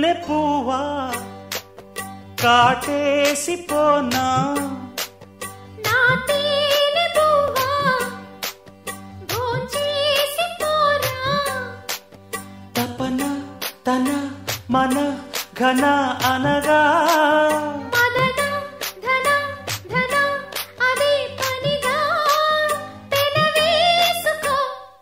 కన్నె పువ్వా కాటేసి పోనా నా తేనె పువ్వా భోంచేసి పోరా తపన తన మన ఘన అనగా మదన ధన ధన అదే పనిగా పెనవేసుకో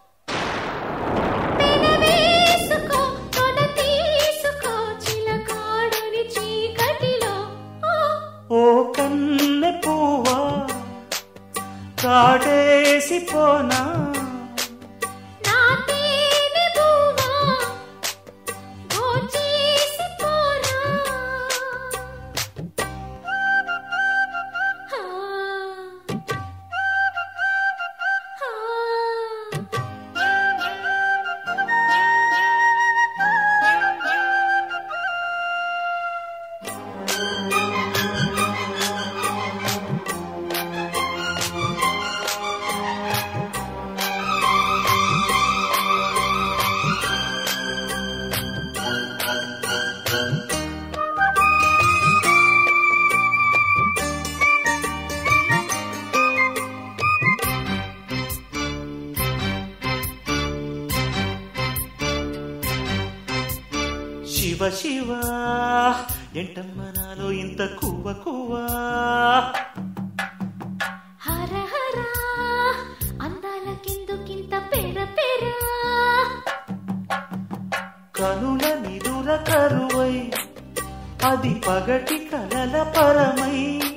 పెనవేసుకో తొడ తీసుకో చిలకాడని చీకటిలో ఓ ఓ కన్నె పువ్వా కాటేసి పోనా నా తేనె పువ్వా భోంచేసి పోరా హా శివ శివ ఎంటమ్మ నాలో ఇంత కువ్వ కువ్వా హర హర అందాల కిందుకింత పెర పెర కనుల నిదుర కరువై అది పగటి కలల పరమై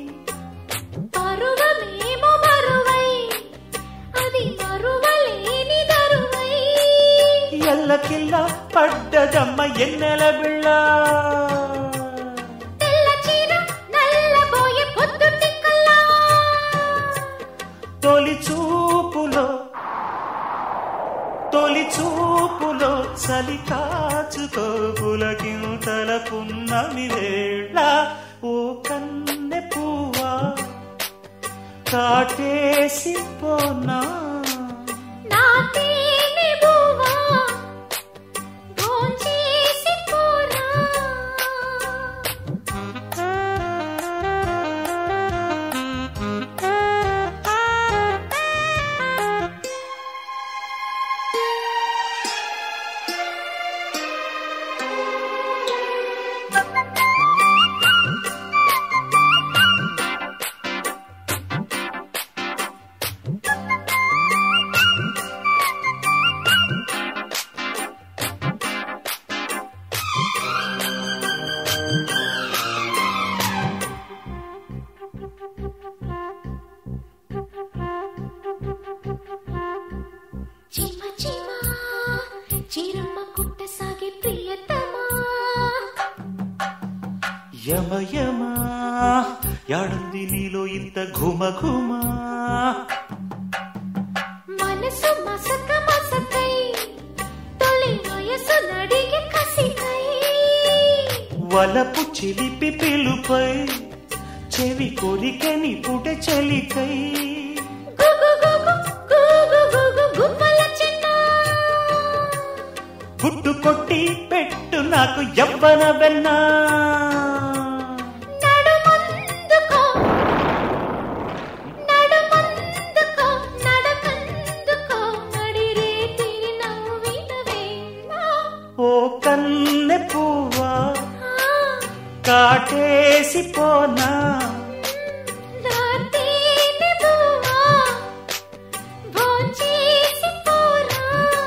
పరువమేమో మరువై అది మరువలేని దరువై ఎల్లకిల్ల పడ్డదమ్మ ఎన్నెల బిళ్ళ తెల్ల చీర నల్లబోయే పొద్దు టిక్కల్లా తొలి చూపులో తొలి చూపులో చలి కాచుకో పులకింతల పున్నమి వేళ ఓ కన్నె పువ్వా కాటేసి పోనా నా తేనె బువ్వా భోంచేసి పోరా చిమ చిమ చిరమ్మ కుట్ట సాగే ప్రియతమా యమ యమ యాడుంది నీలో ఇంత ఘుమ ఘుమ మనసు మసక మసకై తొలి వయసు నడిగి కసికై వలపు చిలిపి పిలుపై చెవి కొరికని పుట చలికై గుగు గుగు గుగు గుగు గుమ్మల చిన్న గుట్టు కొట్టి పెట్టు నాకు యవ్వన వెన్నా నడుమందుకో నడుమందుకో నడకందుకో నడిరే తిరి నవ్విన వేళ ఓ కన్నె పువ్వా ఆ కాటేసి పోనా నా తేనె బువ్వా భోంచేసి పోరా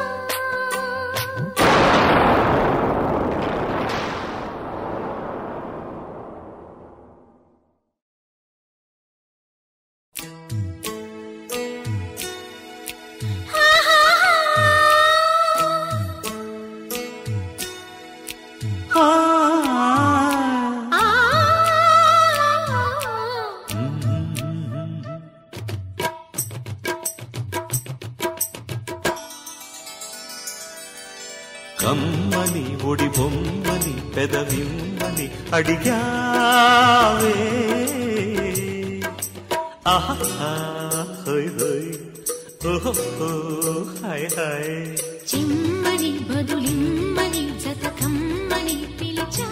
ఆ. ఆ కమ్మని ఒడి బొమ్మని పెదవిమ్మని అడిగావే ఆహా హోయ్ హోయ్ ఓహో హాయ్ హాయ్ చిమ్మని బదులిమ్మని జతకమ్మని పిలిచావే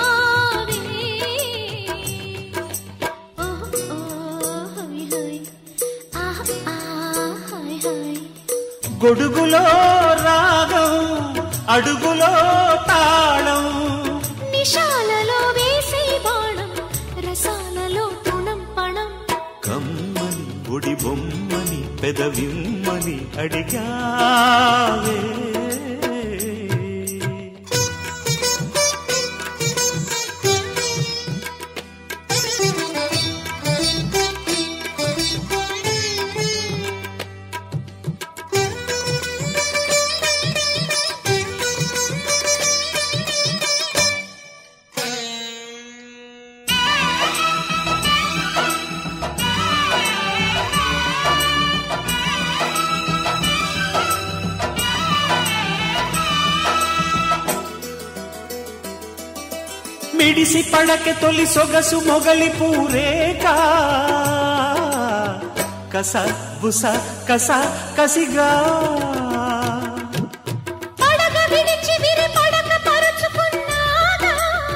ఓహ్ ఓహ్ హోయ్ హోయ్ ఆహ్ ఆహ్ హోయ్ హోయ్ గొడుగులో రాగం అడుగులో తాళం నిశాలలో వేసే బాణం రసాలలో తృణం పణం కమ్మని గుడి బొమ్మని పెదవిమ్మని అడిగావే మిడిసి పడకె తొలి సొగసు మొగలి పూరేక కస బుస కస కసిగా పడగ విడిచి విరి పడక పరుచుకున్నాగా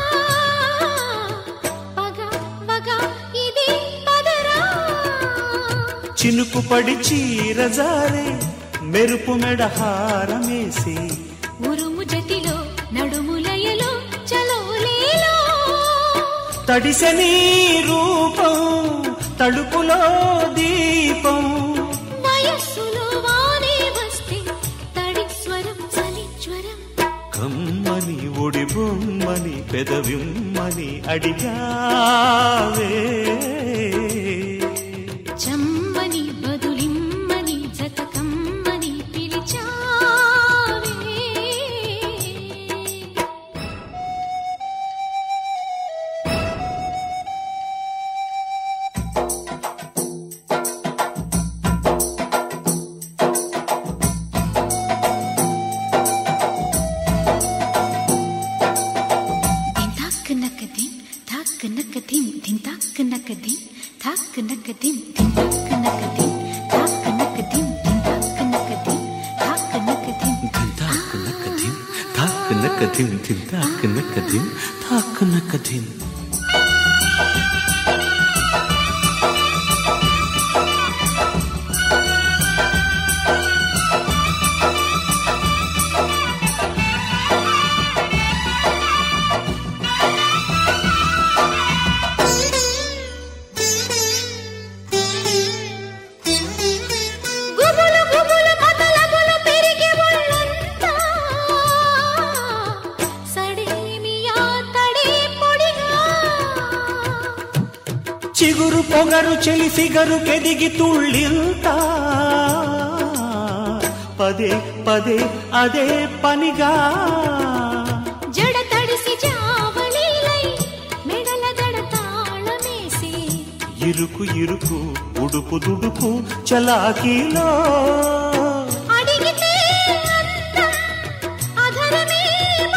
పగ వగ ఇది పదరా చినుకు పడి చీరజారే మెరుపు మెడ హారమేసి ఉరుము జతిలో నడుములయలో చలోలేలో తడిసె నీ రూపం తడుపులో దీపం వయస్సులో వానే వస్తే తడి స్వరం చలి జ్వరం కమ్మని ఒడి బొమ్మని పెదవిమ్మని అడిగావే చమ్మని బదులిమ్మని జతకమ్మని పిలిచావే దిన్ తాక్ నక దిన్ తాక్ నక దిన్ దిన్ తాక్ నక దిన్ తాక్ నక దిన్ దిన్ తాక్ నక దిన్ తాక్ నక దిన్ దిన్ తాక్ నక దిన్ తాక్ నక దిన్ ధింతాకునకధిం తాకునకధిం ధింతాకునకధిం తాకునకధిం గుబులు గుబులు కదలబులు పెరిగి ఒళ్ళంతా సడేమియా తడే పొడిగా చిగురు పొగరు చెలి ఫిగరు కెదిగి తుళ్ళింత పదే పదే అదే పనిగా జడ తడిసి జావళీలై మెడల దడ తాళమేసి ఇరుకు ఇరుకు ఉడుకు దుడుకు చలాకీలో అడిగితే అందం అధరమే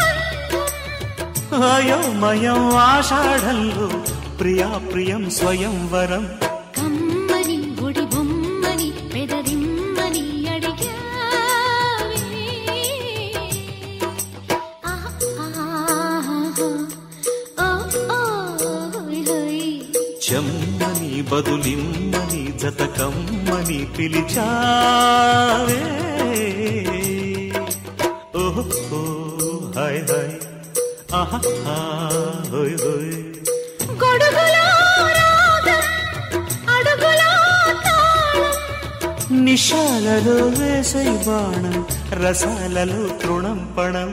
బంధం అయోమయం ఆషాఢంలో ప్రియా ప్రియం స్వయంవరం కమ్మని గుడి బొమ్మని పెదరిమ్మని అడిగావే ఆహా, ఆహా, ఓ, ఓ, హోయ్, హోయ్. చెమ్మని బదులిమ్మని జతకమ్మని పిలిచావే ఓహో హాయ్ హాయ్ ఆహా హోయ్ హోయ్ గొడుగులో రాగం, అడుగులో తాళం. నిశాలలో వేసై బాణం రసాలలో తృణం పణం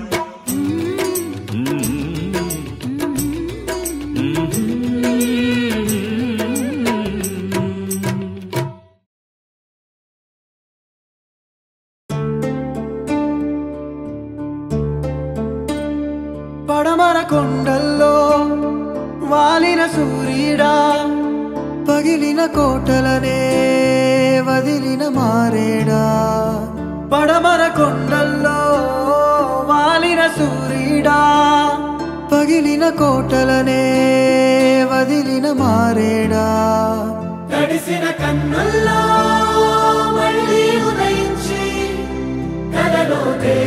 పడమర కొండల్లో వాలిన సూర్యుడా పగిలిన కోటలనే వదిలిన మారేడా పడమర కొండల్లో వాలిన సూర్యుడా పగిలిన కోటలనే వదిలిన మారేడా తడిసిన కన్నుల్లో మళ్ళీ ఉదయించి కలలో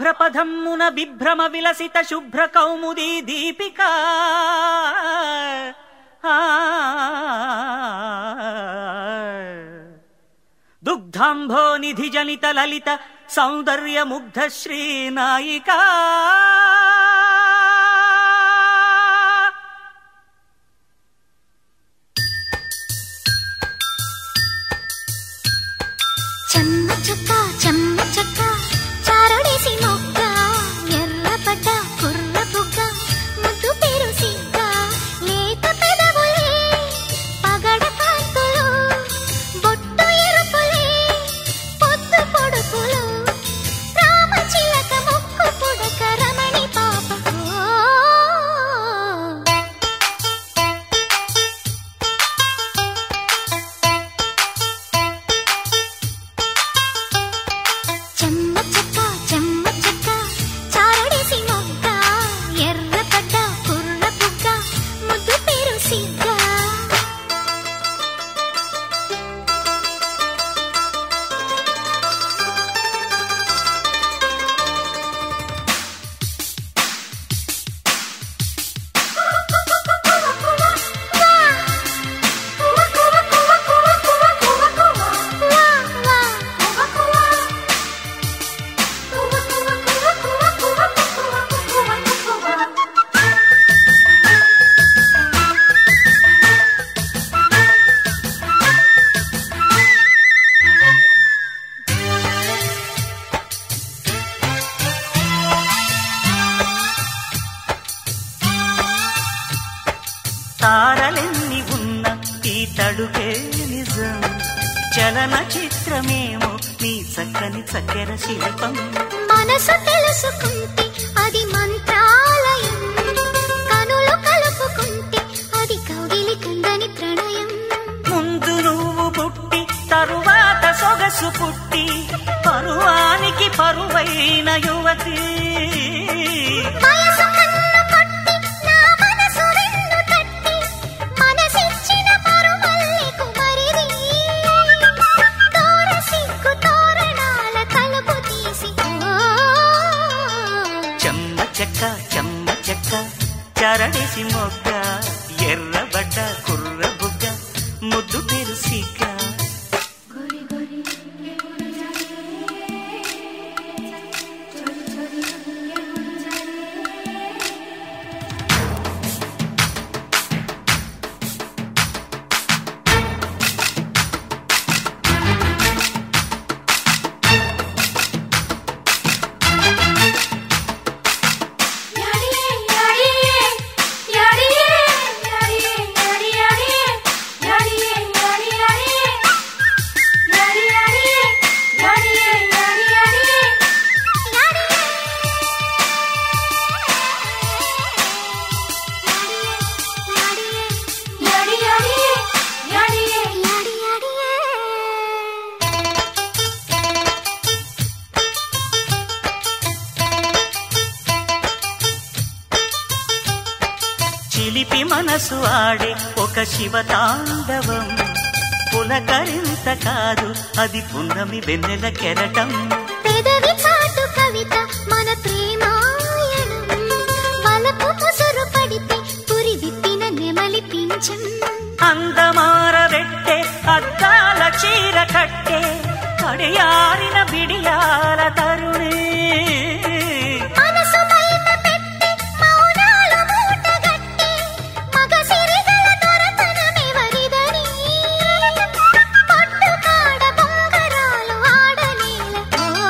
అగ్రపథమ్మున బిభ్రమ విలసిత శుభ్ర కౌముదీ దీపిక దుగ్ధాంభో నిధి జనిత లలిత సౌందర్య ముగ్ధ శ్రీనాయికా చెమ్మ చెక్క చెమ్మ చెక్క చారడేసి మొక్క ఎర్రపడ్డ కుర్ర బుగ్గ ముద్దు పేరు సిగ్గ లేత పెదవులే పగడ కాంతులు బొట్టు ఎరుపులే పొద్దు పొడుపులు రామ చిలక ముక్కు పుడక రమణి పాప ఓ. చెమ్మ చెక్క చెమ్మ చెక్క చారడేసి మొక్క ఎర్రపడ్డ కుర్ర బుగ్గ ముద్దు పేరు సిగ్గ తారలెన్ని ఉన్న ఈ తడుకే నిజం చలన చిత్రమేమో నీ చక్కని చక్కెర శిల్పం మనసు తెలుసుకుంటే అది మంత్రాలయం కనులు కలుపుకుంటే అది కౌగిలి కందని ప్రణయం ముందు నువ్వు పుట్టి తరువాత సొగసు పుట్టి పరువానికి పరువైన యువతి వయసు కన్ను కొట్టి నా మనసు రెండు తట్టి మనసిచ్చిన పరుమల్లెకు మరిది తోర సిగ్గు తోరణాల తలుపు తీసి ఓ చెమ్మ చెక్క చెమ్మ చెక్క చరడేసి మొగ్గ ఎర్రబడ్డ కుర్ర బుగ్గ ముద్దు తెరుసిక చిలిపి మనసు ఆడే ఒక శివతాండవం పులకరింత కాదు అది పున్నమి వెన్నెల కెరటం పెదవి చాటు కవిత మన ప్రేమాయణం వలపు ముసురు పడితే పురి విప్పిన నెమలి పింఛం అందమారబెట్టే అద్దాల చీర కట్టే కడియారిన బిడియాల తరుణే మనసు బయట పెట్టి మౌనాలు మూటగట్టి మగ సిరిగల దొరతనమెవరిదని పట్టు కాడ బొంగరాలు ఆడనేల ఓ.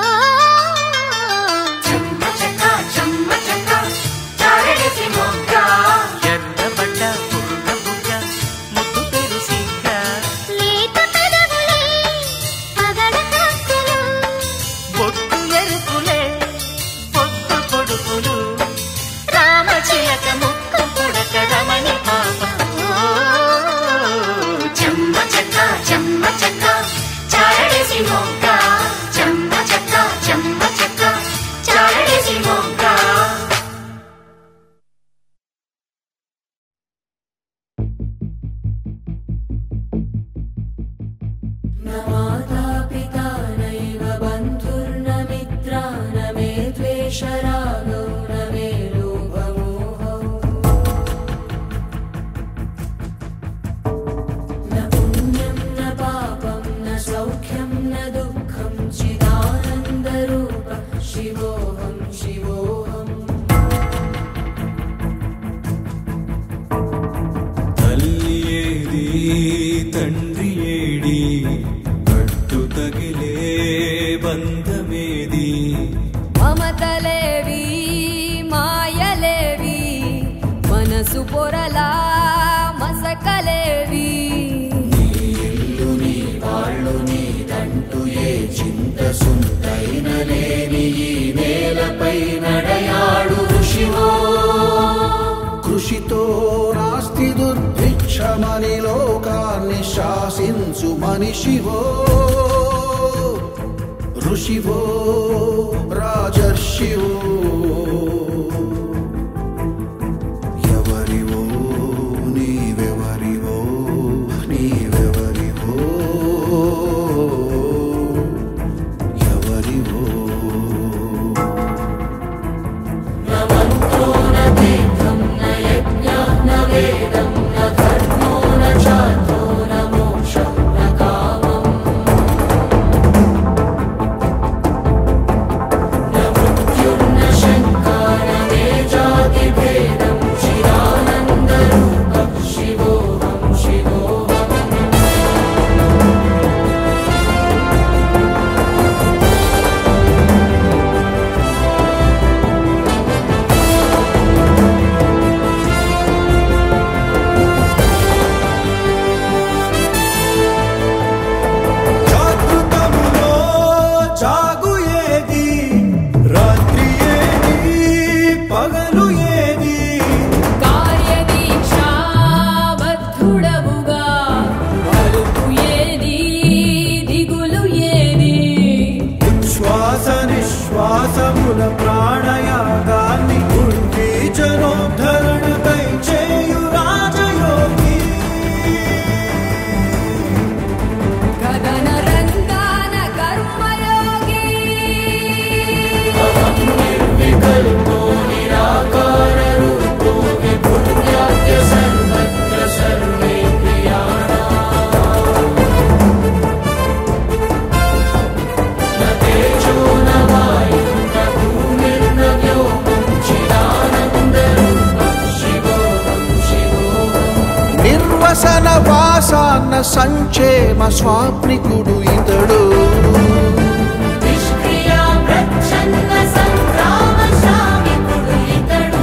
ఎర్రబడ్డ పుర్ర బుగ్గ ముద్దు తెరుసిక లేత పెదవులే పగడ కాంతులు బొట్టు ఎరుపులే పొట్టు పొడుపులు రామచిలక ముక్కు పుడక రమణి పాప చెమ్మ చెక్క చెమ్మ చెక్క చారడేసి మొగ్గ చెమ్మ చెక్క చెమ్మ చెక్క చారడేసి మొగ్గ न माता पिता नैव बन्धुर्न मित्रा न मे द्वेष द्वेषरागौ न मे लोभमोहौ न पुण्यं न पापं न सौख्यं न दुःखं चिदानन्दरूप शिवोऽहं शिवोऽहम् తల్లి ఏది తండ్రి ఏడి పట్టు తగిలే బంధమేది మమతలేవి మాయలేవి మనసు పొరలా మసకలేవి కృషితో నాస్తి దుర్భిక్షమని లోకాన్ని శాసించు మనిషివో ఋషివో రాజర్షివో ఎవరివో నీవెవరివో నీవెవరివో ఎవరివో జాగృతములో జాగు ఏది రాత్రి ఏది పగలు ఏది కార్యదీక్షా బద్ధుడవుగా అలుపు ఏది దిగులు ఏది శ్వాస నిశ్వాసముల ప్రాణయాగాన్ని కుంటి జనోద్ధరణకై చేయు రాజయోగి గగన రంగాన కర్మయోగి నిర్వసన వాసాన్న సంక్షేమ స్వాప్నికుడు ఇతడు నిష్క్రియా ప్రచ్ఛన్న సంగ్రామ శ్రామికుడు ఇతడు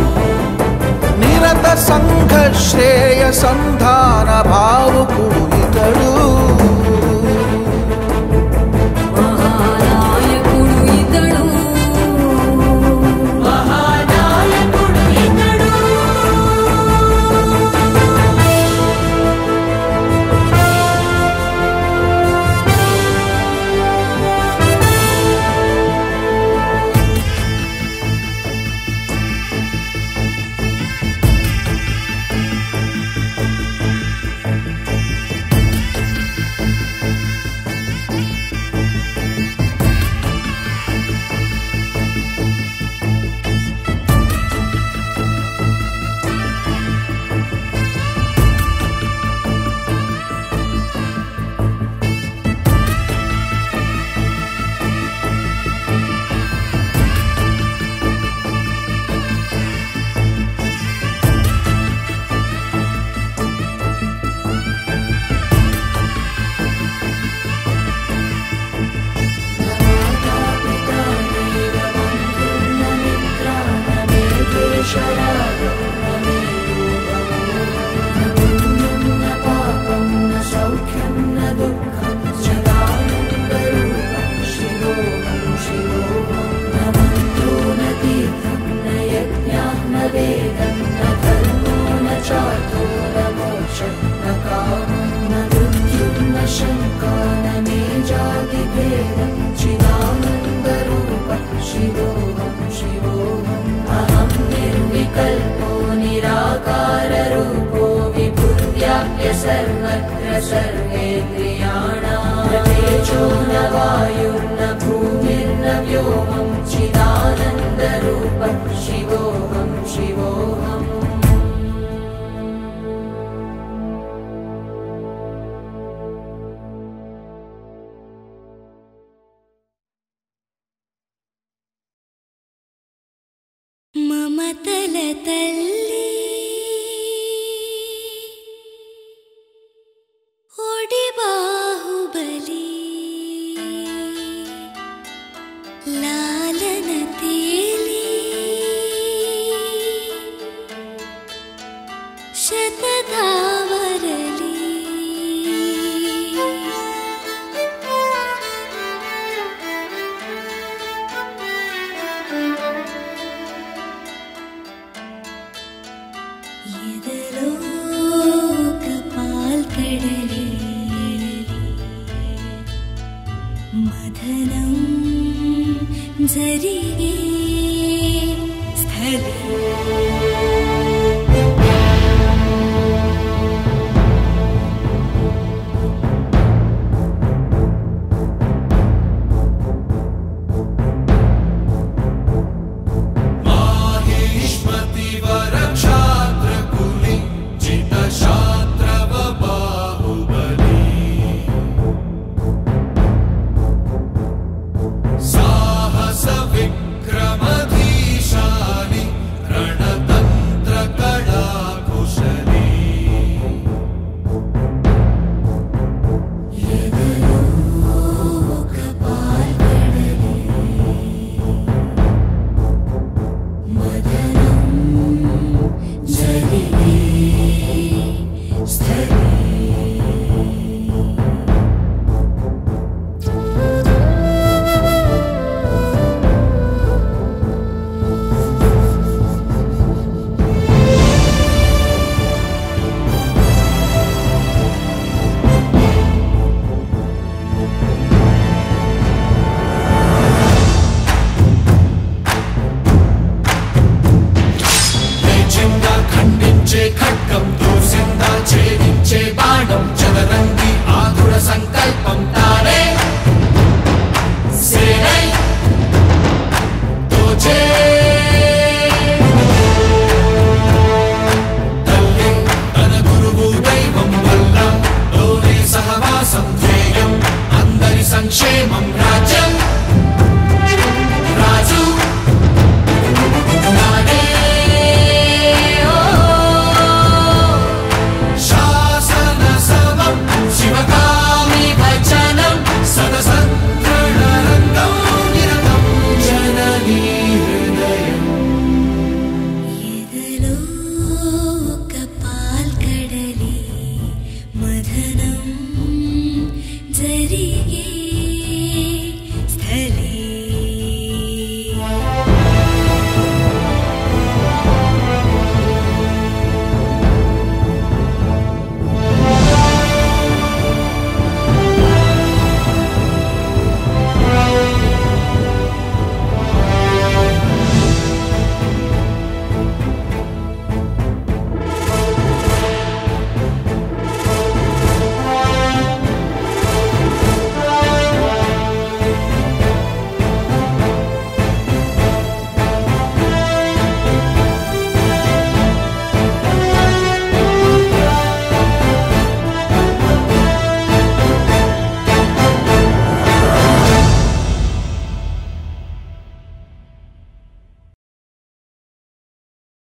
నిరత సంఘ శ్రేయ సంధాన భావుకుడు ఇతడు మహానాయకుడు ఇతడు మహానాయకుడు ఇతడు सर्वत्र सर्वेन्द्रियाणां तेजो न वायुर्न भूमिर्न व्योमं चिदानन्द మమతల తల్లి ఒడి బాహుబలి లాలన తేలి శతధావరలి ఎదలో ఒక పాల్కడలి మదనం జరిగే స్థలం माहेष्मतिवरक्षात्रकुलि जितशात्रव बाहुबली साहसविक्रमधीशानि रणतन्त्रकलाकुशली లేచిందా ఖండించే ఖడ్గం దూసిందా ఛేదించే బాణం చదరంగి ఆతుర సంకల్పం తానే